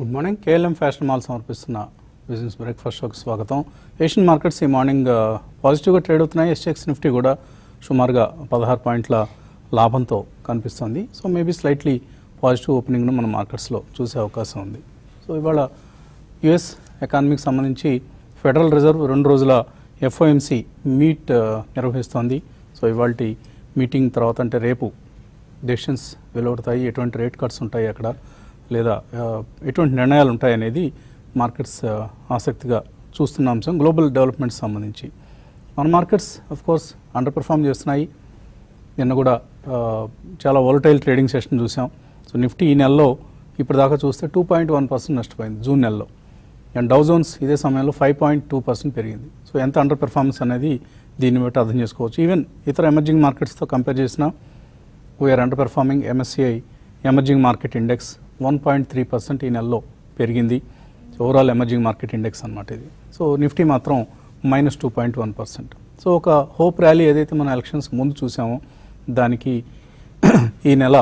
Good morning KLM fashion mall సమర్పిస్తున్న business breakfast షోకి స్వాగతం ఏషియన్ మార్కెట్స్ ఈ మార్నింగ్ ఆ, పాజిటివ్గా ట్రేడ్ అవుతున్నాయి ఎస్ఎక్స్ నిఫ్టీ కూడా సుమారుగా పదహారు పాయింట్ల లాభంతో కనిపిస్తుంది సో మేబీ స్లైట్లీ పాజిటివ్ ఓపెనింగ్ను మన మార్కెట్స్లో చూసే అవకాశం ఉంది సో ఇవాళ యుఎస్ ఎకానమీకి సంబంధించి ఫెడరల్ రిజర్వ్ రెండు రోజుల ఎఫ్ఓఎంసి మీట్ ఆ, నిర్వహిస్తోంది సో ఇవాళ మీటింగ్ తర్వాత అంటే రేపు డెసిషన్స్ వెలువడతాయి ఎటువంటి రేట్ కట్స్ ఉంటాయి అక్కడ లేదా ఆ, ఎటువంటి నిర్ణయాలు ఉంటాయి అనేది మార్కెట్స్ ఆ, ఆసక్తిగా చూస్తున్న అంశం గ్లోబల్ డెవలప్మెంట్స్ సంబంధించి మన markets of course under perform చేస్తున్నాయి నిన్న కూడా ఆ, చాలా వోలటైల్ ట్రేడింగ్ సెషన్ చూసాం సో నిఫ్టీ ఈ నెలలో ఇప్పటిదాకా చూస్తే టూ పాయింట్ వన్ పర్సెంట్ నష్టపోయింది జూన్ నెలలో అండ్ డౌ జోన్స్ ఇదే సమయంలో ఫైవ్ పాయింట్ టూ పర్సెంట్ పెరిగింది సో ఎంత అండర్ పెర్ఫార్మెన్స్ అనేది దీన్ని బట్టి అర్థం చేసుకోవచ్చు ఈవెన్ ఇతర ఎమర్జింగ్ మార్కెట్స్తో కంపేర్ చేసినా we're under performing MSCI emerging market index one point three percent ఈ నెలలో పెరిగింది ఓవరాల్ ఎమర్జింగ్ మార్కెట్ ఇండెక్స్ అనమాట ఇది సో నిఫ్టీ మాత్రం minus two point one percent so ఒక హోప్ ర్యాలీ ఏదైతే మన ఎలక్షన్స్ ముందు చూసామో దానికి ఈ నెల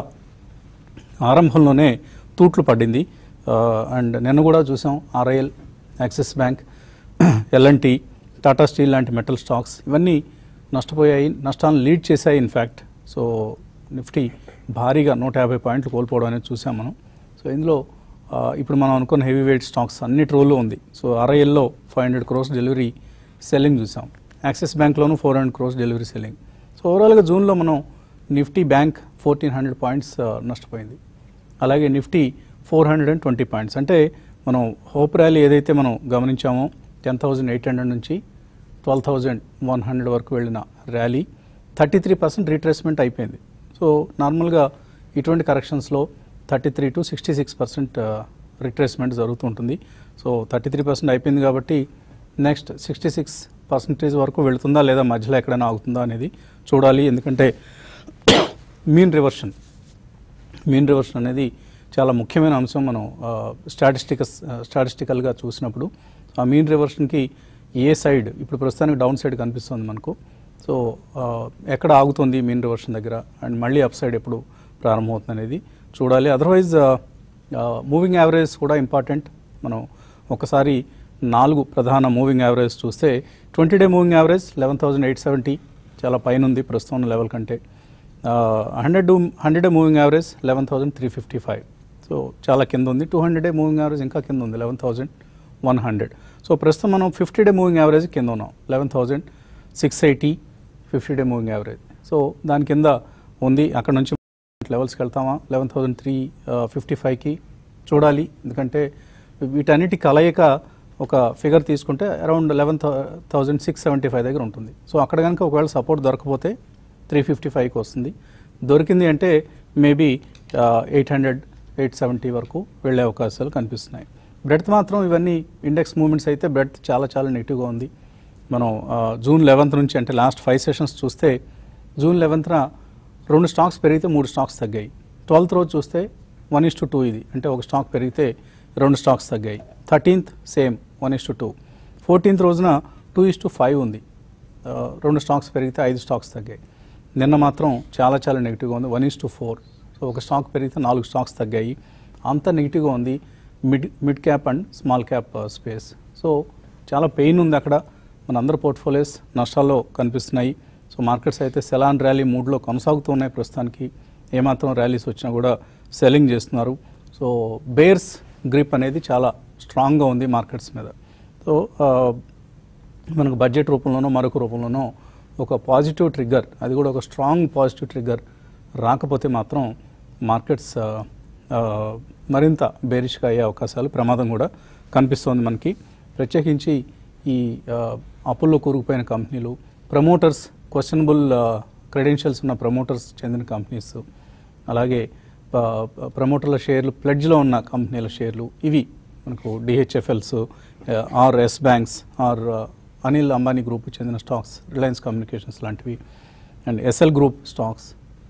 ఆరంభంలోనే తూట్లు పడింది అండ్ నిన్న కూడా చూసాం RIL Axis Bank L&T Tata steel లాంటి మెటల్ స్టాక్స్ ఇవన్నీ నష్టపోయాయి నష్టాలను లీడ్ చేశాయి ఇన్ఫ్యాక్ట్ సో నిఫ్టీ భారీగా నూట యాభై పాయింట్లు కోల్పోవడం అనేది చూసాం మనం సో ఇందులో ఆ, ఇప్పుడు మనం అనుకున్న హెవీ వెయిట్ స్టాక్స్ అన్నిటి రోల్లో ఉంది సో ఆర్ఐఎల్లో five hundred crores delivery selling చూసాం యాక్సిస్ బ్యాంక్లోనూ four hundred crores delivery selling so ఓవరాల్గా జూన్లో మనం Nifty bank fourteen hundred points నష్టపోయింది అలాగే Nifty four hundred and twenty points అంటే మనం హోప్ ర్యాలీ ఏదైతే మనం గమనించామో టెన్ థౌజండ్ ఎయిట్ హండ్రెడ్ నుంచి ట్వెల్వ్ థౌజండ్ వన్ హండ్రెడ్ వరకు వెళ్ళిన rally thirty three percent retracement అయిపోయింది సో నార్మల్గా ఇటువంటి కరెక్షన్స్లో thirty three to sixty six percent retracement జరుగుతుంటుంది సో థర్టీ త్రీ పర్సెంట్ అయిపోయింది కాబట్టి నెక్స్ట్ సిక్స్టీ సిక్స్ పర్సెంటేజ్ వరకు వెళుతుందా లేదా మధ్యలో ఎక్కడైనా ఆగుతుందా అనేది చూడాలి ఎందుకంటే మీన్ రివర్షన్ మీన్ రివర్షన్ అనేది చాలా ముఖ్యమైన అంశం మనం స్టాటిస్టికస్ స్టాటిస్టికల్గా చూసినప్పుడు ఆ మీన్ రివర్షన్కి ఏ సైడ్ ఇప్పుడు ప్రస్తుతానికి డౌన్ సైడ్ కనిపిస్తుంది మనకు సో ఆ, ఎక్కడ ఆగుతుంది మీన్ రివర్షన్ దగ్గర అండ్ మళ్ళీ అప్ సైడ్ ఎప్పుడు ప్రారంభమవుతుంది అనేది చూడాలి అదర్వైజ్ మూవింగ్ యావరేజ్ కూడా ఇంపార్టెంట్ మనం ఒకసారి నాలుగు ప్రధాన మూవింగ్ యావరేజ్ చూస్తే twenty day moving average eleven thousand eight seventy చాలా పైన ఉంది ప్రస్తుతం ఉన్న లెవెల్ కంటే hundred hundred day moving average eleven thousand three fifty five so చాలా కింద ఉంది two hundred day moving average ఇంకా కింద ఉంది eleven thousand one hundred so ప్రస్తుతం మనం ఫిఫ్టీ డే మూవింగ్ యావరేజ్ కింద ఉన్నాం eleven thousand six eighty fifty day moving average so దాని కింద ఉంది అక్కడ నుంచి లెవెల్స్కి వెళ్తామా లెవెన్ థౌసండ్ త్రీ ఫిఫ్టీ ఫైవ్కి చూడాలి ఎందుకంటే వీటన్నిటి కలయిక ఒక ఫిగర్ తీసుకుంటే around eleven thousand six seventy five దగ్గర ఉంటుంది సో అక్కడ కనుక ఒకవేళ సపోర్ట్ దొరకపోతే త్రీ ఫిఫ్టీ ఫైవ్కి వస్తుంది దొరికింది అంటే maybe eight hundred eight seventy వరకు వెళ్ళే అవకాశాలు కనిపిస్తున్నాయి బ్రెడ్త్ మాత్రం ఇవన్నీ ఇండెక్స్ మూవ్మెంట్స్ అయితే బ్రెడ్త్ చాలా చాలా నెగిటివ్గా ఉంది మనం ఆ, జూన్ లెవెన్త్ నుంచి అంటే లాస్ట్ ఫైవ్ సెషన్స్ చూస్తే జూన్ లెవెన్త్న రెండు స్టాక్స్ పెరిగితే మూడు స్టాక్స్ తగ్గాయి ట్వెల్త్ రోజు చూస్తే వన్ ఇస్ టు టూ ఇది అంటే ఒక స్టాక్ పెరిగితే రెండు స్టాక్స్ తగ్గాయి thirteenth same one is to two fourteenth రోజున టూ ఇస్ టు ఫైవ్ ఉంది ఆ, రెండు స్టాక్స్ పెరిగితే ఐదు స్టాక్స్ తగ్గాయి నిన్న మాత్రం చాలా చాలా నెగిటివ్గా ఉంది one is to four so ఒక స్టాక్ పెరిగితే నాలుగు స్టాక్స్ తగ్గాయి అంత నెగిటివ్గా ఉంది mid mid cap and small cap space so చాలా పెయిన్ ఉంది అక్కడ మన అందరి పోర్ట్ఫోలియోస్ నష్టాల్లో కనిపిస్తున్నాయి సో మార్కెట్స్ అయితే సెలాన్ ర్యాలీ మూడ్లో కొనసాగుతూ ఉన్నాయి ప్రస్తుతానికి ఏమాత్రం ర్యాలీస్ వచ్చినా కూడా సెల్లింగ్ చేస్తున్నారు సో బేర్స్ గ్రిప్ అనేది చాలా స్ట్రాంగ్గా ఉంది మార్కెట్స్ మీద సో ఆ, మనకు బడ్జెట్ రూపంలోనో మరొక రూపంలోనో ఒక పాజిటివ్ ట్రిగ్గర్ అది కూడా ఒక స్ట్రాంగ్ పాజిటివ్ ట్రిగ్గర్ రాకపోతే మాత్రం మార్కెట్స్ ఆ, ఆ, మరింత బేరిష్గా అయ్యే అవకాశాలు ప్రమాదం కూడా కనిపిస్తోంది మనకి ప్రత్యేకించి ఈ ఆ, అప్పుల్లో కూరుకుపోయిన కంపెనీలు ప్రమోటర్స్ క్వశ్చనబుల్ క్రెడెన్షియల్స్ ఉన్న ప్రమోటర్స్ చెందిన కంపెనీస్ అలాగే ప- ప- ప్రమోటర్ల షేర్లు ప్లెడ్జ్లో ఉన్న కంపెనీల షేర్లు ఇవి మనకు DHFLs or Yes banks or Anil Ambani group చెందిన స్టాక్స్ రిలయన్స్ కమ్యూనికేషన్స్ లాంటివి అండ్ ఎస్ఎల్ గ్రూప్ స్టాక్స్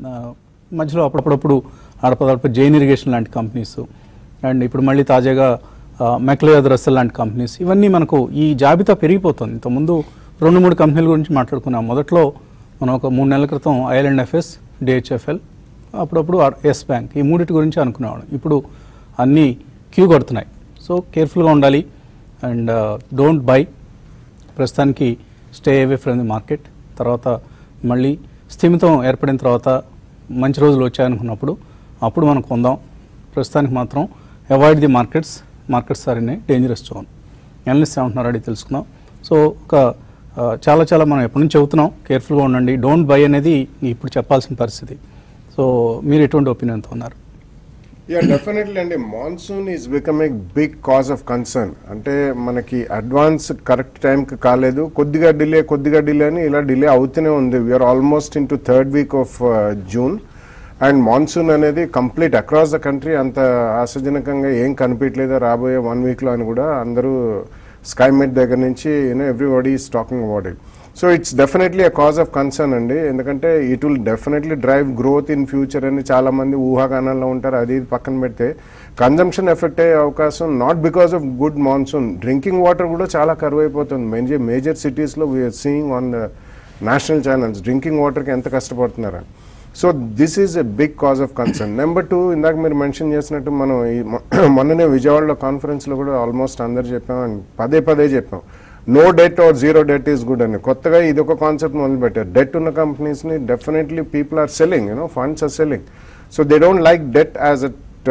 మధ్యలో అప్పుడప్పుడు ఆడపదడప జైన్ ఇరిగేషన్ లాంటి కంపెనీస్ అండ్ ఇప్పుడు మళ్ళీ తాజాగా మెక్లయద్ రస్సెల్ లాంటి కంపెనీస్ ఇవన్నీ మనకు ఈ జాబితా పెరిగిపోతుంది ఇంతకుముందు రెండు మూడు కంపెనీల గురించి మాట్లాడుకున్నాం మొదట్లో మనం ఒక మూడు నెలల క్రితం ఐఎల్ఎండ్ ఎఫ్ఎస్ డిహెచ్ఎఫ్ఎల్ అప్పుడప్పుడు ఎస్ బ్యాంక్ ఈ మూడింటి గురించి అనుకునేవాళ్ళం ఇప్పుడు అన్నీ క్యూ కొడుతున్నాయి సో కేర్ఫుల్గా ఉండాలి అండ్ డోంట్ బై ప్రస్తుతానికి stay away from the market తర్వాత మళ్ళీ స్థిమితం ఏర్పడిన తర్వాత మంచి రోజులు వచ్చాయనుకున్నప్పుడు అప్పుడు మనం కొందాం ప్రస్తుతానికి మాత్రం avoid the markets markets are in a dangerous zone analyst ఏమంటున్నారు అడిగి తెలుసుకుందాం సో ఒక ఆ, చాలా చాలా మనం ఎప్పటి నుంచి చెబుతున్నాం కేర్ఫుల్గా ఉండండి డోంట్ బై అనేది ఇప్పుడు చెప్పాల్సిన పరిస్థితి సో మీరు ఎటువంటి ఒపీనియన్తో ఉన్నారు యా డెఫినెట్లీ అండి monsoon is become a big cause of concern అంటే మనకి అడ్వాన్స్ కరెక్ట్ టైంకి కాలేదు కొద్దిగా డిలే కొద్దిగా డిలే అని ఇలా డిలే అవుతూనే ఉంది we're almost into third week of June and monsoon అనేది కంప్లీట్ అక్రాస్ ద కంట్రీ అంత ఆశాజనకంగా ఏం కనిపించలేదు రాబోయే వన్ వీక్లో అని కూడా అందరూ స్కై మెట్ దగ్గర నుంచి you know everybody is talking about it so it's definitely a cause of concern అండి ఎందుకంటే it will definitely drive growth in future అని చాలా మంది ఊహాగానాల్లో ఉంటారు అది ఇది పక్కన పెడితే కన్జంప్షన్ ఎఫెక్ట్ అయ్యే అవకాశం not because of good monsoon drinking water కూడా చాలా కరువు అయిపోతుంది మేజర్ మేజర్ సిటీస్లో we're seeing on the national channels drinking వాటర్కి ఎంత కష్టపడుతున్నారని so this is a big cause of concern number two ఇందాక మీరు మెన్షన్ చేసినట్టు మనం ఈ మొ- మొన్ననే విజయవాడలో కాన్ఫరెన్స్లో కూడా ఆల్మోస్ట్ అందరు చెప్పాం and పదే పదే చెప్పాం no debt or zero debt is good అని కొత్తగా ఇది ఒక కాన్సెప్ట్ మొదలుపెట్టారు డెట్ ఉన్న కంపెనీస్ని definitely people are selling you know funds are selling so they don't like debt as at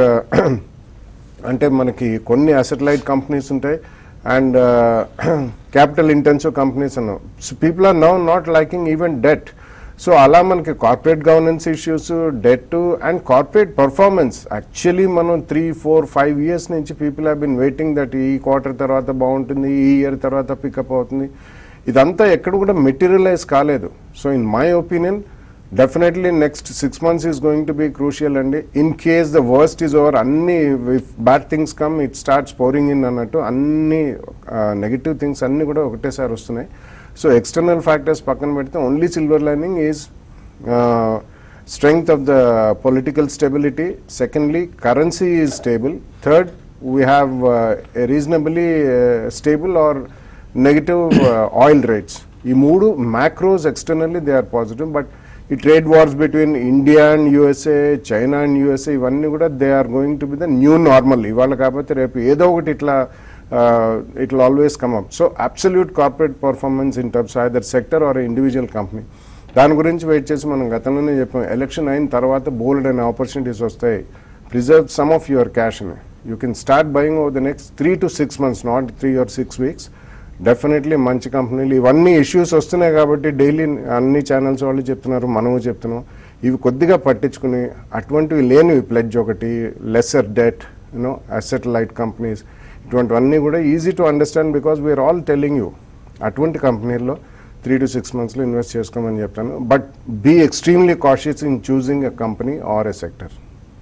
అంటే మనకి కొన్ని అసెట్ లైట్ కంపెనీస్ ఉంటాయి అండ్ క్యాపిటల్ ఇంటెన్సివ్ కంపెనీస్ అన్నాం so people are now not liking even debt so అలా మనకి corporate governance issues debt and corporate performance actually మనం three four five years నుంచి people have been waiting that ఈ quarter తర్వాత బాగుంటుంది ఈ year తర్వాత పికప్ అవుతుంది ఇదంతా ఎక్కడ కూడా మెటీరియలైజ్ కాలేదు so in my opinion definitely next six months is going to be crucial అండి in case the worst is over అన్ని bad things come it starts pouring in అన్నట్టు అన్ని నెగిటివ్ థింగ్స్ అన్ని కూడా ఒకటేసారి వస్తున్నాయి సో ఎక్స్టర్నల్ ఫ్యాక్టర్స్ పక్కన పెడితే only silver lining is strength of the political stability secondly currency is stable third we have a reasonably stable or negative oil rates ఈ మూడు macros externally they are positive but ఈ trade wars between India and USA China and USA ఇవన్నీ కూడా they are going to be the new normal ఇవాళ కాకపోతే రేపు ఏదో ఒకటి ఇట్లా it will always come up so absolute corporate performance in terms either sector or individual company దాని గురించి వెయిట్ చేసి మనం గతంలోనే చెప్పాం ఎలక్షన్ అయిన తర్వాత బోల్డ్ అనే ఆపర్చునిటీస్ వస్తాయి preserve some of your cash అని you can start buying over the next three to six months not three or six weeks definitely మంచి కంపెనీలు ఇవన్నీ ఇష్యూస్ వస్తున్నాయి కాబట్టి డైలీ అన్ని ఛానల్స్ వాళ్ళు చెప్తున్నారు మనము చెప్తున్నాం ఇవి కొద్దిగా పట్టించుకుని అటువంటివి లేనివి ప్లెడ్జ్ ఒకటి lesser debt you know asset light companies ఇటువంటివన్నీ కూడా easy to understand because we're all telling you అటువంటి కంపెనీల్లో త్రీ టు సిక్స్ మంత్స్లో ఇన్వెస్ట్ చేసుకోమని చెప్తాను but be extremely cautious in choosing a company or a sector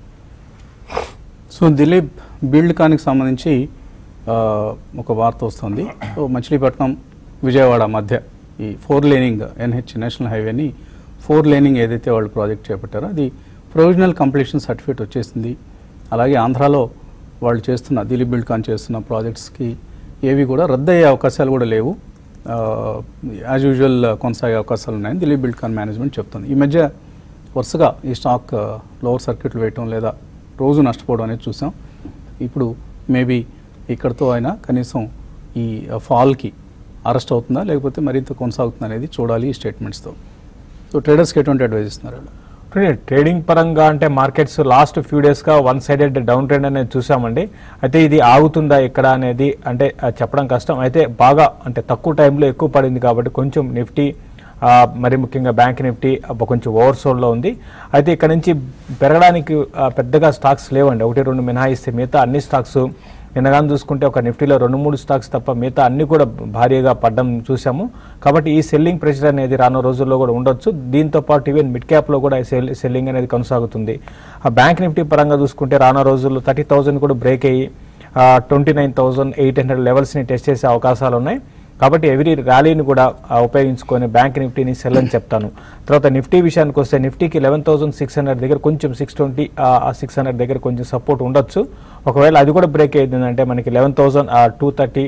so Dilip బిల్డ్ కానికి సంబంధించి ఆ, ఒక వార్త వస్తుంది సో మచిలీపట్నం విజయవాడ మధ్య ఈ ఫోర్ లేనింగ్ ఎన్హెచ్ నేషనల్ హైవేని ఫోర్ లేనింగ్ ఏదైతే వాళ్ళు ప్రాజెక్ట్ చేపట్టారో అది ప్రొవిజనల్ కంప్లీషన్ సర్టిఫికేట్ వచ్చేసింది అలాగే ఆంధ్రాలో వాళ్ళు చేస్తున్న దిలీప్ బిల్డ్ కాన్ చేస్తున్న ప్రాజెక్ట్స్కి ఏవి కూడా రద్దు అయ్యే అవకాశాలు కూడా లేవు యాజ్ యూజువల్ కొనసాగే అవకాశాలు ఉన్నాయని దిలీప్ బిల్డ్ కాన్ మేనేజ్మెంట్ చెప్తుంది ఈ మధ్య వరుసగా ఈ స్టాక్ లోవర్ సర్క్యూట్లు వేయటం లేదా రోజు నష్టపోవడం అనేది చూసాం ఇప్పుడు మేబీ ఇక్కడతో అయినా కనీసం ఈ ఫాల్కి అరెస్ట్ అవుతుందా లేకపోతే మరింత కొనసాగుతుందా అనేది చూడాలి ఈ స్టేట్మెంట్స్తో సో ట్రేడర్స్కి ఎటువంటి అడ్వైజ్ ఇస్తున్నారు వాళ్ళు? ఇప్పుడు ట్రేడింగ్ పరంగా అంటే మార్కెట్స్ లాస్ట్ ఫ్యూ డేస్గా వన్ సైడెడ్ డౌన్ ట్రెండ్ అనేది చూసామండి అయితే ఇది ఆగుతుందా ఇక్కడ అనేది అంటే ఆ, చెప్పడం కష్టం అయితే బాగా అంటే తక్కువ టైంలో ఎక్కువ పడింది కాబట్టి కొంచెం నిఫ్టీ ఆ, మరి ముఖ్యంగా బ్యాంక్ నిఫ్టీ అబ్బ కొంచెం ఓవర్సోల్డ్లో ఉంది అయితే ఇక్కడ నుంచి పెరగడానికి ఆ, పెద్దగా స్టాక్స్ లేవండి ఒకటి రెండు మినహాయిస్తే మిగతా అన్ని స్టాక్స్ నిన్నగాని చూసుకుంటే ఒక నిఫ్టీలో రెండు మూడు స్టాక్స్ తప్ప మిగతా అన్ని కూడా భారీగా పడ్డం చూసాము కాబట్టి ఈ సెల్లింగ్ ప్రెషర్ అనేది రానున్న రోజుల్లో కూడా ఉండొచ్చు దీంతో పాటు ఈవెన్ మిడ్ క్యాప్లో కూడా సెల్ సెల్లింగ్ అనేది కొనసాగుతుంది ఆ బ్యాంక్ నిఫ్టీ పరంగా చూసుకుంటే రానున్న రోజుల్లో థర్టీ థౌసండ్ కూడా బ్రేక్ అయ్యి twenty nine thousand eight hundred లెవెల్స్ని టెస్ట్ చేసే అవకాశాలు ఉన్నాయి కాబట్టి ఎవ్రీ ర్యాలీని కూడా ఆ, ఉపయోగించుకొని బ్యాంక్ నిఫ్టీని సెల్ అని చెప్తాను తర్వాత నిఫ్టీ విషయానికి వస్తే నిఫ్టీకి లెవెన్ థౌసండ్ సిక్స్ హండ్రెడ్ దగ్గర కొంచెం సిక్స్ ట్వంటీ సిక్స్ హండ్రెడ్ దగ్గర కొంచెం సపోర్ట్ ఉండొచ్చు ఒకవేళ అది కూడా బ్రేక్ అయ్యిందంటే మనకి eleven thousand two thirty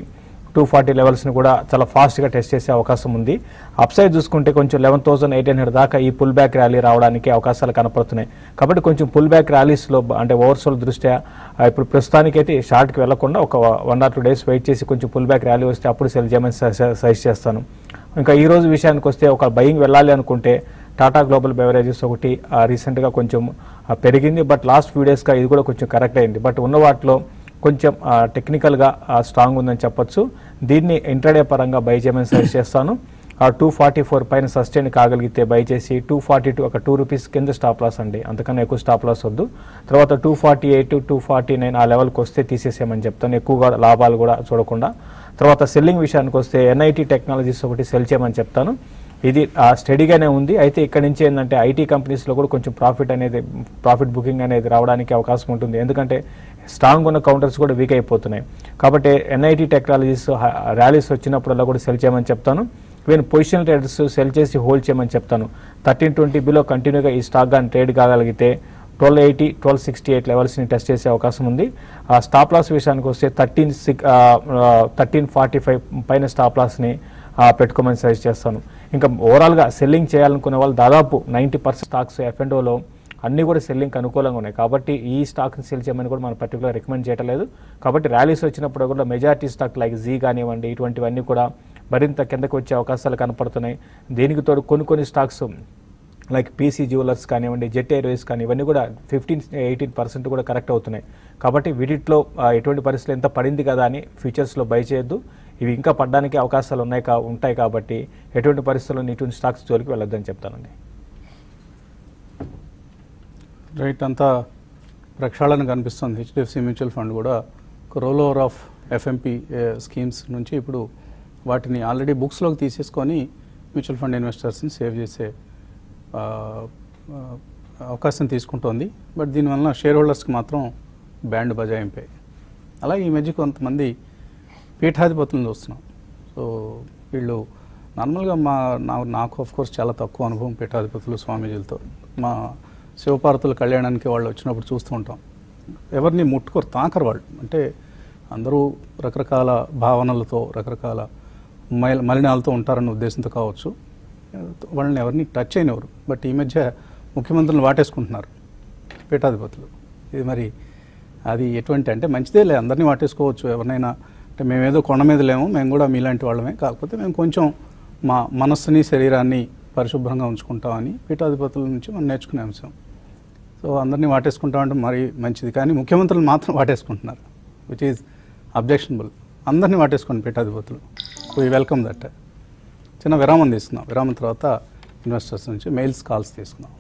two forty లెవెల్స్ని కూడా చాలా ఫాస్ట్గా టెస్ట్ చేసే అవకాశం ఉంది అప్సైడ్ చూసుకుంటే కొంచెం లెవెన్ థౌసండ్ ఎయిట్ హండ్రెడ్ దాకా ఈ పుల్ బ్యాక్ ర్యాలీ రావడానికి అవకాశాలు కనపడుతున్నాయి కాబట్టి కొంచెం పుల్ బ్యాక్ ర్యాలీస్లో అంటే ఓవర్సోల్ దృష్ట్యా ఆ, ఇప్పుడు ప్రస్తుతానికైతే షార్ట్కి వెళ్లకుండా ఒక one or two days wait చేసి కొంచెం పుల్ బ్యాక్ ర్యాలీ వస్తే అప్పుడు సెల్ చేయమని సజెస్ట్ చేస్తాను ఇంకా ఈ రోజు విషయానికి వస్తే ఒక బయింగ్ వెళ్ళాలి అనుకుంటే టాటా గ్లోబల్ బెవరేజెస్ ఒకటి ఆ, రీసెంట్గా కొంచెం ఆ, పెరిగింది బట్ లాస్ట్ ఫ్యూ డేస్గా ఇది కూడా కొంచెం కరెక్ట్ అయింది బట్ ఉన్న వాటిలో కొంచెం ఆ, టెక్నికల్గా ఆ, స్ట్రాంగ్ ఉందని చెప్పొచ్చు దీన్ని ఇంట్రాడే పరంగా బై చేయమని సజెస్ట్ చేస్తాను ఆ టూ ఫార్టీ ఫోర్ పైన సస్టైన్ కాగలిగితే బై చేసి టూ ఫార్టీ టూ ఒక టూ రూపీస్ కింద స్టాప్ లాస్ అండి అంతకన్నా ఎక్కువ స్టాప్ లాస్ వద్దు తర్వాత two forty eight two forty nine ఆ లెవెల్కి వస్తే తీసేసేయమని చెప్తాను ఎక్కువగా లాభాలు కూడా చూడకుండా తర్వాత సెల్లింగ్ విషయానికి వస్తే ఎన్ఐటి టెక్నాలజీస్ ఒకటి సెల్ చేయమని చెప్తాను ఇది ఆ, స్టడీగానే ఉంది అయితే ఇక్కడ నుంచి ఏంటంటే ఐటీ కంపెనీస్లో కూడా కొంచెం ప్రాఫిట్ అనేది ప్రాఫిట్ బుకింగ్ అనేది రావడానికి అవకాశం ఉంటుంది ఎందుకంటే స్ట్రాంగ్ ఉన్న కౌంటర్స్ కూడా వీక్ అయిపోతున్నాయి కాబట్టి ఎన్ఐటి టెక్నాలజీస్ ర్యాలీస్ వచ్చినప్పుడల్లా కూడా సెల్ చేయమని చెప్తాను ఈవెన్ పొజిషన్ ట్రేడర్స్ సెల్ చేసి హోల్డ్ చేయమని చెప్తాను థర్టీన్ ట్వంటీ బిలో కంటిన్యూగా ఈ స్టాక్ కానీ ట్రేడ్ కాగలిగితే twelve eighty twelve sixty eight లెవెల్స్ని టెస్ట్ చేసే అవకాశం ఉంది ఆ స్టాప్ లాస్ విషయానికి వస్తే thirteen six thirteen forty five పైన స్టాప్ లాస్ని పెట్టుకోమని సజెస్ట్ చేస్తాను ఇంకా ఓవరాల్గా సెల్లింగ్ చేయాలనుకునే వాళ్ళు దాదాపు నైంటీ పర్సెంట్ స్టాక్స్ ఎఫ్ఎండోలో అన్నీ కూడా సెల్లింగ్కి అనుకూలంగా ఉన్నాయి కాబట్టి ఈ స్టాక్ని సెల్ చేయమని కూడా మనం పర్టికులర్ రికమెండ్ చేయటం లేదు కాబట్టి ర్యాలీస్ వచ్చినప్పుడు కూడా మెజారిటీ స్టాక్ లైక్ జీ కానివ్వండి ఇటువంటివన్నీ కూడా మరింత కిందకు వచ్చే అవకాశాలు కనపడుతున్నాయి దీనికి తోడు కొన్ని కొన్ని స్టాక్స్ లైక్ పీసీ జ్యువెలర్స్ కానివ్వండి జెట్ ఎయిర్వేస్ కానీ ఇవన్నీ కూడా ఫిఫ్టీన్ ఎయిటీన్ పర్సెంట్ కూడా కరెక్ట్ అవుతున్నాయి కాబట్టి వీటిలో ఆ, ఎటువంటి పరిస్థితులు ఎంత పడింది కదా అని ఫ్యూచర్స్లో బై చేయొద్దు ఇవి ఇంకా పడడానికి అవకాశాలు ఉన్నాయి కా ఉంటాయి కాబట్టి ఎటువంటి పరిస్థితుల్లో ఇటువంటి స్టాక్స్ జోలికి వెళ్ళొద్దని చెప్తానండి రైట్ అంతా ప్రక్షాళన కనిపిస్తుంది హెచ్డిఎఫ్సి మ్యూచువల్ ఫండ్ కూడా ఒక roll over of FMP schemes నుంచి ఇప్పుడు వాటిని ఆల్రెడీ బుక్స్లోకి తీసేసుకొని మ్యూచువల్ ఫండ్ ఇన్వెస్టర్స్ని సేవ్ చేసే ఆ, ఆ, అవకాశం తీసుకుంటోంది బట్ దీనివల్ల షేర్ హోల్డర్స్కి మాత్రం బ్యాండ్ బజాయింపే అలాగే ఈ మధ్య కొంతమంది పీఠాధిపతులను చూస్తున్నాం సో వీళ్ళు నార్మల్గా మా నా నాకు ఆఫ్ కోర్స్ చాలా తక్కువ అనుభవం పీఠాధిపతులు స్వామీజీలతో మా శివపార్వతుల కళ్యాణానికి వాళ్ళు వచ్చినప్పుడు చూస్తూ ఉంటాం ఎవరిని ముట్టుకోరు తాకరు వాళ్ళు అంటే అందరూ రకరకాల భావనలతో రకరకాల మైల మలినాలతో ఉంటారన్న ఉద్దేశంతో కావచ్చు వాళ్ళని ఎవరిని టచ్ అయినవారు బట్ ఈ మధ్య ముఖ్యమంత్రులను వాటేసుకుంటున్నారు పీఠాధిపతులు ఇది మరి అది ఎటువంటి అంటే మంచిదేలే అందరినీ వాటేసుకోవచ్చు ఎవరినైనా అంటే మేమేదో కొండ మీద లేము మేము కూడా మీలాంటి వాళ్ళమే కాకపోతే మేము కొంచెం మా మనస్సుని శరీరాన్ని పరిశుభ్రంగా ఉంచుకుంటామని పీఠాధిపతుల నుంచి మనం నేర్చుకునే అంశం సో అందరినీ వాటేసుకుంటామంటే మరి మంచిది కానీ ముఖ్యమంత్రులు మాత్రం వాటేసుకుంటున్నారు విచ్ ఈజ్ అబ్జెక్షనబుల్ అందరినీ వాటేసుకోండి పీఠాధిపతులు వీ వెల్కమ్ దట్ చిన్న విరామం తీసుకుందాం విరామం తర్వాత ఇన్వెస్టర్స్ నుంచి మెయిల్స్ కాల్స్ తీసుకుందాం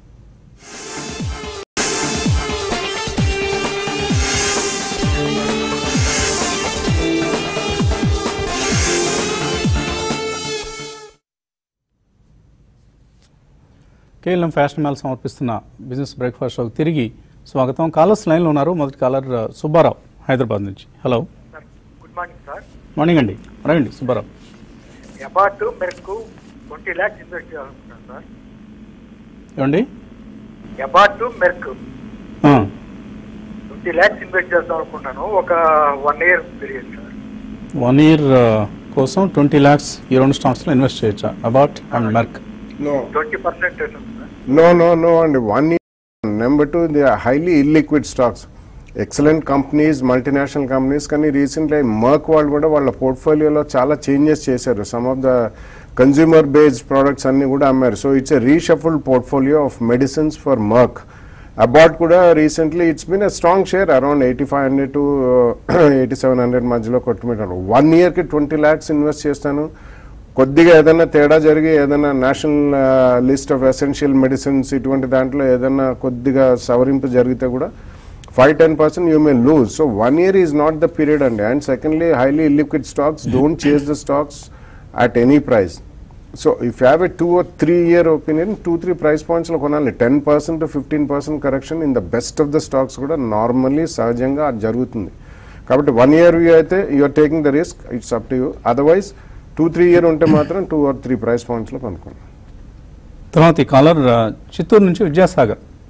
కేఎల్ఎం ఫ్యాషన్ మాల్ సమర్పిస్తున్న బిజినెస్ బ్రేక్ఫాస్ట్ షోకి తిరిగి స్వాగతం కాలర్స్ లైన్లో ఉన్నారు మొదటి కాలర్ ఆ, సుబ్బారావు హైదరాబాద్ నుంచి hello sir good morning sir morning అండి రండి Subbarao Abbott Merck twenty lakhs invest చేయాలనుకుంటున్నాను సార్ ఏమండి అబార్ట్ మెర్క్ ఆ, ట్వంటీ ల్యాక్స్ ఇన్వెస్ట్ చేద్దాం అనుకుంటున్నాను ఒక one year period sir one year ఆ, కోసం ట్వంటీ ల్యాక్స్ ఈ రెండు స్టాక్స్లో ఇన్వెస్ట్ చేయొచ్చా Abbott and Merck no twenty percent sir No, no, no. And one year. Number two, they are highly illiquid stocks. Excellent companies multinational companies కానీ recently Merck వాళ్ళు కూడా వాళ్ళ పోర్ట్ఫోలియోలో చాలా చేంజెస్ చేశారు some of the consumer based products అన్ని కూడా అమ్మారు so it's a reshuffle portfolio of medicines for Merck Abbott కూడా recently it's been a strong share around eighty five hundred to eighty seven hundred మధ్యలో కొట్టుమిట్టాను one ఇయర్కి twenty lakhs invest చేస్తాను కొద్దిగా ఏదైనా తేడా జరిగి ఏదైనా national list of essential medicines ఇటువంటి దాంట్లో ఏదైనా కొద్దిగా సవరింపు జరిగితే కూడా five ten percent you may lose so one year is not the period అండి and secondly highly liquid stocks don't chase the stocks at any price so if have a two or three year opinion two three price పాయింట్స్లో కొనాలి ten percent to fifteen percent correction in the best of the stocks కూడా normally సహజంగా అది జరుగుతుంది కాబట్టి one year view అయితే you're taking the risk it's up to you otherwise two three year ఉంటే మాత్రం టూ ఆర్ త్రీ ప్రైస్ పాయింట్స్లో కొనుక్కోండి తర్వాత ఈ కాలర్ ఆ, చిత్తూరు నుంచి విద్యాసాగర్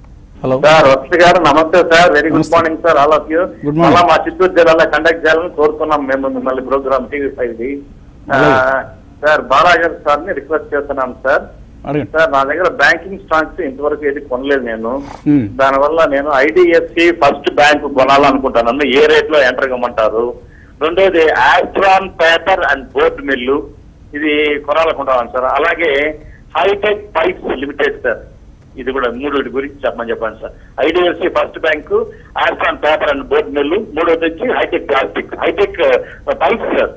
హలో సార్ వసతి గారు నమస్తే సార్ వెరీ గుడ్ నమస్తే. Morning sir all of you Good morning. మళ్ళా మా చిత్తూరు జిల్లాలో కండక్ట్ చేయాలని కోరుతున్నాం మేము మిమ్మల్ని ప్రోగ్రామ్ టీవీ ఫైవ్ ది ఆ, అలాగే. సార్ బాలాగర్ సార్ ని రిక్వెస్ట్ చేస్తున్నాను సార్ అడగండి సార్ నా దగ్గర బ్యాంకింగ్ స్టాక్స్ ఇంతవరకు ఏది కొనలేదు నేను Hmm. దానివల్ల నేను ఐడిఎఫ్సి ఫస్ట్ బ్యాంక్ కొనాలనుకుంటాను ఏ రేట్ లో ఎంటర్ కమ్మంటారు రెండోది Astron paper and board mill ఇది కొనాలనుకుంటాను సార్ అలాగే హైటెక్ పైప్స్ లిమిటెడ్ సార్ ఇది కూడా మూడు గురించి చెప్పమని చెప్పండి sir IDFC first bank Astron paper and board mill మూడోది వచ్చి hitech plastic hitech pipes sir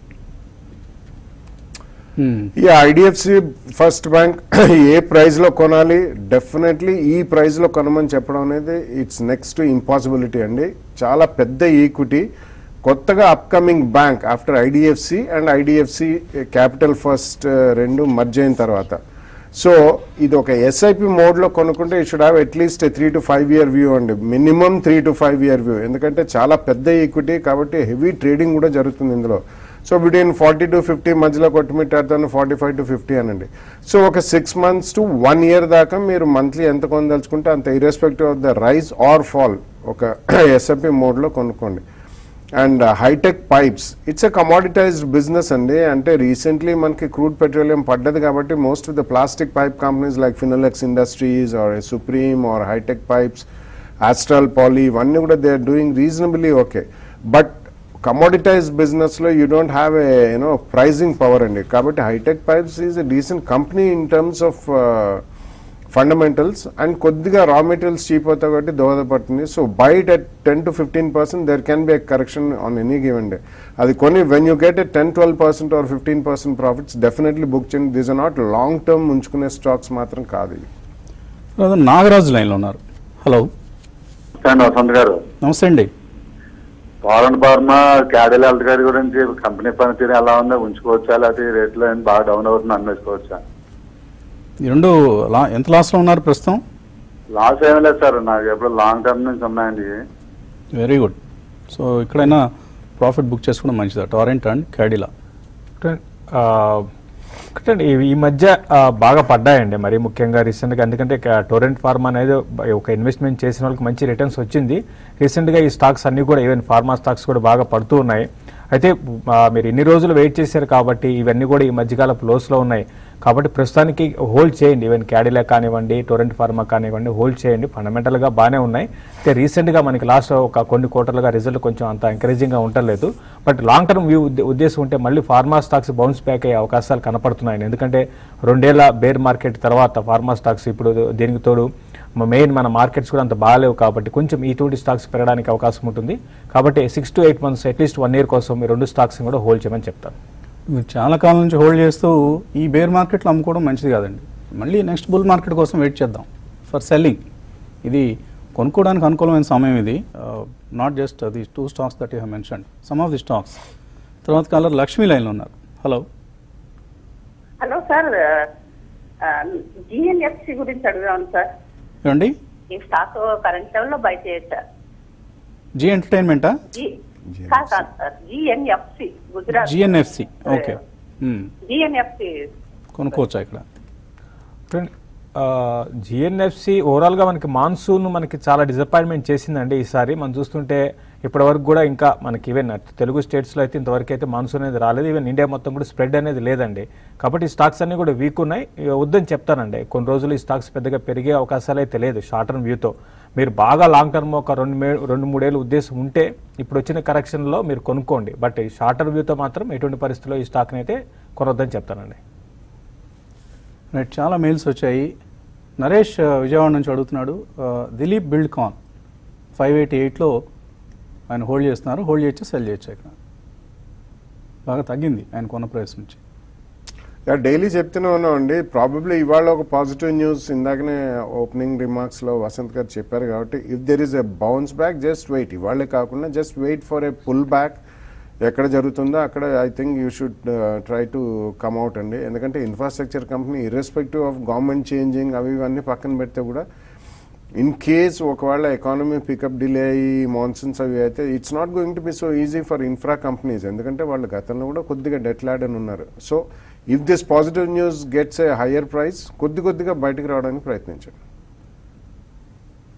Hmm. ఈ ఐడిఎఫ్సి ఫస్ట్ బ్యాంక్ ఏ ప్రైస్ లో కొనాలి డెఫినెట్లీ ఈ ప్రైస్ లో కొనమని చెప్పడం అనేది ఇట్స్ నెక్స్ట్ ఇంపాసిబిలిటీ అండి చాలా పెద్ద ఈక్విటీ కొత్తగా upcoming bank after IDFC and IDFC capital first రెండు మర్జ్ అయిన తర్వాత సో ఇది ఒక ఎస్ఐపి మోడ్లో కొనుక్కుంటే it should have at least three to five year view అండి minimum three to five year view ఎందుకంటే చాలా పెద్ద ఈక్విటీ కాబట్టి హెవీ ట్రేడింగ్ కూడా జరుగుతుంది ఇందులో so between forty to fifty మధ్యలో కొట్టుమిట్టాడుతాను ఫార్టీ ఫైవ్ టు ఫిఫ్టీ అనండి సో ఒక six months to one year దాకా మీరు మంత్లీ ఎంత కొనదలుచుకుంటే అంత irrespective of the rise or fall ఒక ఎస్ఎపి మోడ్లో కొనుక్కోండి and hitech pipes it's a commoditized business అండి అంటే రీసెంట్లీ మనకి క్రూడ్ పెట్రోలియం పడ్డది కాబట్టి most of the plastic pipe companies like Finolex industries or supreme or hitech pipes astral poly ఇవన్నీ కూడా they are doing reasonably okay but commoditize బిజినెస్లో you don't have a you know pricing power అండి కాబట్టి hitech pipes is a decent company in terms of fundamentals and కొద్దిగా raw materials cheap అవుతాయి కాబట్టి దోహదపడుతుంది so buy it at ten to fifteen percent there can be a correction on any given day అది కొన్ని when you get a ten twelve percent or fifteen percent profits definitely book చేయండి these are not long term ఉంచుకునే stocks మాత్రం కాదు ఇవి తర్వాత నాగరాజు లైన్లో ఉన్నారు హలో సార్ వసంత్ గారు నమస్తే అండి పవన్ ఫార్మా క్యాడిల్ హెల్త్ గారి గురించి కంపెనీ పనితీరు ఎలా ఉందో ఉంచుకోవచ్చా లేకపోతే ఈ రేట్లో ఏం బాగా డౌన్ అవుతుంది అమ్మేసుకోవచ్చా ఈ రెండు లా ఎంత లాస్లో ఉన్నారు ప్రస్తుతం లాస్ ఏమీ లేదు సార్ నాకు ఎప్పుడు లాంగ్ టర్మ్ నుంచి ఉన్నాయండి ఇవి. వెరీ గుడ్ సో ఇక్కడైనా ప్రాఫిట్ బుక్ చేసుకోవడం మంచిదా టారెంట్ అండ్ క్యాడిలా ఆ, ఒకటండి ఈ- ఈ మధ్య ఆ, బాగా పడ్డాయండి మరి ముఖ్యంగా రీసెంట్గా ఎందుకంటే ఇక టోరెంట్ ఫార్మా అనేది ఒక ఇన్వెస్ట్మెంట్ చేసిన వాళ్ళకి మంచి రిటర్న్స్ వచ్చింది రీసెంట్గా ఈ స్టాక్స్ అన్నీ కూడా ఈవెన్ ఫార్మా స్టాక్స్ కూడా బాగా పడుతూ ఉన్నాయి అయితే ఆ, మీరు ఇన్ని రోజులు వెయిట్ చేశారు కాబట్టి ఇవన్నీ కూడా ఈ మధ్యకాలపు లోస్లో ఉన్నాయి కాబట్టి ప్రస్తుతానికి హోల్డ్ చేయండి ఈవెన్ క్యాడిలా కానివ్వండి టొరెంట్ ఫార్మా కానివ్వండి హోల్డ్ చేయండి ఫండమెంటల్గా బాగానే ఉన్నాయి అయితే రీసెంట్గా మనకి లాస్ట్ ఒక కొన్ని క్వార్టర్లుగా రిజల్ట్ కొంచెం అంత ఎంకరేజింగ్గా ఉండలేదు బట్ లాంగ్ టర్మ్ వ్యూ ఉద్దే- ఉద్దేశం ఉంటే మళ్ళీ ఫార్మా స్టాక్స్ బౌన్స్ బ్యాక్ అయ్యే అవకాశాలు కనపడుతున్నాయి ఎందుకంటే రెండేళ్ల బేర్ మార్కెట్ తర్వాత ఫార్మా స్టాక్స్ ఇప్పుడు దీనికి తోడు మెయిన్ మన మార్కెట్స్ కూడా అంత బాగాలేవు కాబట్టి కొంచెం ఇటువంటి స్టాక్స్ పెరగడానికి అవకాశం ఉంటుంది కాబట్టి six to eight months at least one year కోసం ఈ రెండు స్టాక్స్ కూడా హోల్డ్ చేయమని చెప్తాను మీరు చాలా కాలం నుంచి హోల్డ్ చేస్తూ ఈ బేర్ మార్కెట్లో అమ్ముకోవడం మంచిది కాదండి మళ్ళీ నెక్స్ట్ బుల్ మార్కెట్ కోసం వెయిట్ చేద్దాం ఫర్ సెల్లింగ్ ఇది కొనుక్కోవడానికి అనుకూలమైన సమయం ఇది not just the two stocks that you have mention some of the stocks తర్వాత కాలర్ లక్ష్మీ లైన్లో ఉన్నారు హలో హలో సార్ జిఎన్ఎఫ్సి గురించి అడుగుదాం సార్ ఏమండి ఈ స్టాక్ కరెంట్ లెవెల్లో బై చేయొచ్చా జీ ఎంటర్టైన్మెంటా జి కాదు కాదు sir GNFC Gujarat GNFC okay GNFC కొనుక్కోవచ్చా ఇక్కడ జిఎన్ఎఫ్సి ఓవరాల్గా మనకి మాన్సూన్ మనకి చాలా డిసప్పాయింట్మెంట్ చేసిందండి ఈసారి మనం చూస్తుంటే ఇప్పటివరకు కూడా ఇంకా మనకి ఈవెన్ తెలుగు స్టేట్స్లో అయితే ఇంతవరకు అయితే మాన్సూన్ అనేది రాలేదు ఈవెన్ ఇండియా మొత్తం కూడా స్ప్రెడ్ అనేది లేదండి కాబట్టి ఈ స్టాక్స్ అన్ని కూడా వీక్ ఉన్నాయి ఇక వద్దని చెప్తానండి కొన్ని రోజులు ఈ స్టాక్స్ పెద్దగా పెరిగే అవకాశాలు అయితే లేదు షార్ట్ టర్మ్ వ్యూతో మీరు బాగా లాంగ్ టర్మ్ ఒక రెండు మే రెండు మూడేళ్ళు ఉద్దేశం ఉంటే ఇప్పుడు వచ్చిన కరెక్షన్లో మీరు కొనుక్కోండి బట్ ఈ షార్ట్ టర్మ్ వ్యూతో మాత్రం ఎటువంటి పరిస్థితుల్లో ఈ స్టాక్ని అయితే కొనొద్దని చెప్తానండి రైట్ చాలా మెయిల్స్ వచ్చాయి నరేష్ ఆ, విజయవాడ నుంచి అడుగుతున్నాడు ఆ, Dilip buildcon five eighty ఎయిట్లో ఆయన హోల్డ్ చేస్తున్నారు హోల్డ్ చేయొచ్చు సెల్ చేయొచ్చు ఇక్కడ బాగా తగ్గింది ఆయన కొన్న ప్రైస్ నుంచి డైలీ చెప్తూనే ఉన్నాం అండి ప్రాబబ్లీ ఇవాళ ఒక పాజిటివ్ న్యూస్ ఇందాకనే ఓపెనింగ్ రిమార్క్స్లో వసంత్ గారు చెప్పారు కాబట్టి if there is a bounce back just wait ఇవాళే కాకుండా just wait for a pull back ఎక్కడ జరుగుతుందో అక్కడ I think you should try to come out అండి ఎందుకంటే infrastructure company irrespective of government changing అవి ఇవన్నీ పక్కన పెడితే కూడా ఇన్ కేస్ ఒకవేళ ఎకానమీ పికప్ డిలే అయ్యి మాన్సూన్స్ అవి అయితే it's not going to be so easy for infra companies ఎందుకంటే వాళ్ళు గతంలో కూడా కొద్దిగా డెట్ లాడని ఉన్నారు so if this positive news gets a higher price కొద్ది కొద్దిగా బయటకు రావడానికి ప్రయత్నించండి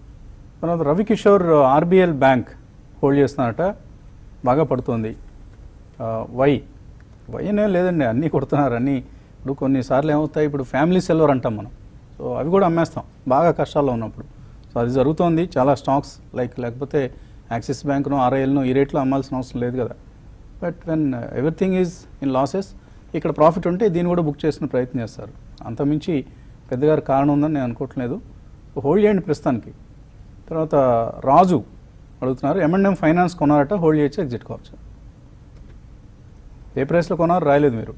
తర్వాత రవికిషోర్ ఆర్బిఎల్ బ్యాంక్ హోల్డ్ చేస్తున్నారట బాగా పడుతుంది ఆ, వై వై అనే లేదండి అన్నీ కొడుతున్నారు అన్నీ ఇప్పుడు కొన్నిసార్లు ఏమవుతాయి ఇప్పుడు ఫ్యామిలీ సెల్వర్ అంటాం మనం సో అవి కూడా అమ్మేస్తాం బాగా కష్టాల్లో ఉన్నప్పుడు సో అది జరుగుతోంది చాలా స్టాక్స్ లైక్ లేకపోతే యాక్సిస్ బ్యాంక్ను ఆర్ఐఎల్ను ఈ రేట్లో అమ్మాల్సిన అవసరం లేదు కదా but when everything is in losses ఇక్కడ ప్రాఫిట్ ఉంటే దీన్ని కూడా బుక్ చేసిన ప్రయత్నం చేస్తారు అంతమించి పెద్దగా కారణం ఉందని నేను అనుకోవట్లేదు హోల్డ్ చేయండి ప్రస్తుతానికి తర్వాత రాజు అడుగుతున్నారు ఎంఎండ్ఎం ఫైనాన్స్ కొన్నారట హోల్డ్ చేయొచ్చు ఎగ్జిట్ కావచ్చు ఏ ప్రైస్లో కొన్నారు రాయలేదు మీరు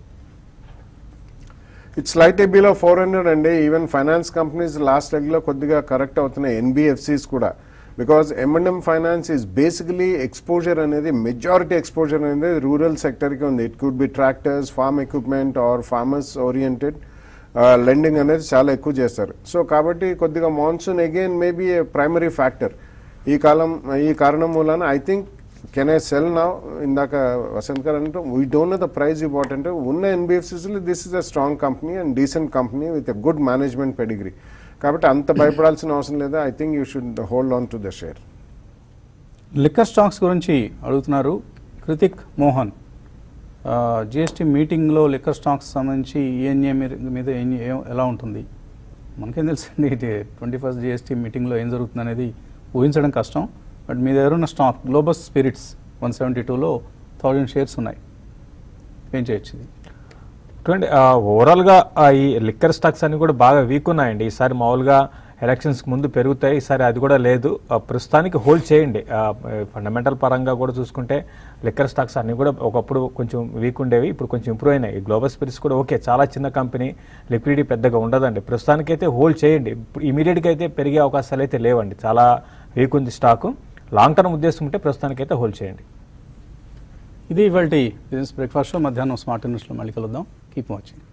it's light below four hundred అండి ఈవెన్ ఫైనాన్స్ కంపెనీస్ లాస్ట్ లెగ్లో కొద్దిగా కరెక్ట్ అవుతున్నాయి ఎన్బిఎఫ్సిస్ కూడా because M and M finance is basically exposure అనేది మెజారిటీ ఎక్స్పోజర్ అనేది రూరల్ సెక్టర్కి ఉంది it could be tractors farm equipment or farmers oriented lending అనేది చాలా ఎక్కువ చేస్తారు సో కాబట్టి కొద్దిగా monsoon again maybe a primary factor ఈ కాలం ఈ కారణం మూలన I think can I sell నా ఇందాక వసంత్ గారు అంటే we don't know the price important ఉన్న ఎన్బిఎఫ్సిస్లో this is a strong company and decent company with a good management pedigree కాబట్టి అంత భయపడాల్సిన అవసరం లేదు I think you should hold on to the share liquor stocks గురించి అడుగుతున్నారు కృతిక్ మోహన్ జిఎస్టీ మీటింగ్లో లిక్కర్ స్టాక్స్ సంబంధించి ఈఎన్ఏ మీద ఏం- ఏం- ఎలా ఉంటుంది మనకేం తెలుసండి ఇది ట్వంటీ ఫస్ట్ జిఎస్టీ మీటింగ్లో ఏం జరుగుతుంది అనేది ఊహించడం కష్టం బట్ మీ దగ్గర ఉన్న stock global spirits one seventy టూలో థౌజండ్ షేర్స్ ఉన్నాయి ఏం చేయొచ్చు ఇది చూడండి ఆ, ఓవరాల్గా ఆ, ఈ లిక్కర్ స్టాక్స్ అన్ని కూడా బాగా వీక్ ఉన్నాయండి ఈసారి మామూలుగా ఎలక్షన్స్కి ముందు పెరుగుతాయి ఈసారి అది కూడా లేదు ఆ, ప్రస్తుతానికి హోల్డ్ చేయండి ఫండమెంటల్ పరంగా కూడా చూసుకుంటే లిక్కర్ స్టాక్స్ అన్ని కూడా ఒకప్పుడు కొంచెం వీక్ ఉండేవి ఇప్పుడు కొంచెం ఇంప్రూవ్ అయినాయి ఈ గ్లోబల్ స్పిరిట్స్ కూడా ఓకే చాలా చిన్న కంపెనీ లిక్విడిటీ పెద్దగా ఉండదండి ప్రస్తుతానికైతే హోల్డ్ చేయండి ఇప్పుడు ఇమీడియట్గా అయితే పెరిగే అవకాశాలు అయితే లేవండి చాలా వీక్ ఉంది స్టాకు లాంగ్ టర్మ్ ఉద్దేశం ఉంటే ప్రస్తుతానికైతే హోల్డ్ చేయండి ఇది ఇవాళ బిజినెస్ బ్రేక్ఫాస్ట్ షో మధ్యాహ్నం స్మార్ట్ న్యూస్లో మళ్ళీ కలుద్దాం కీప్ వాచింగ్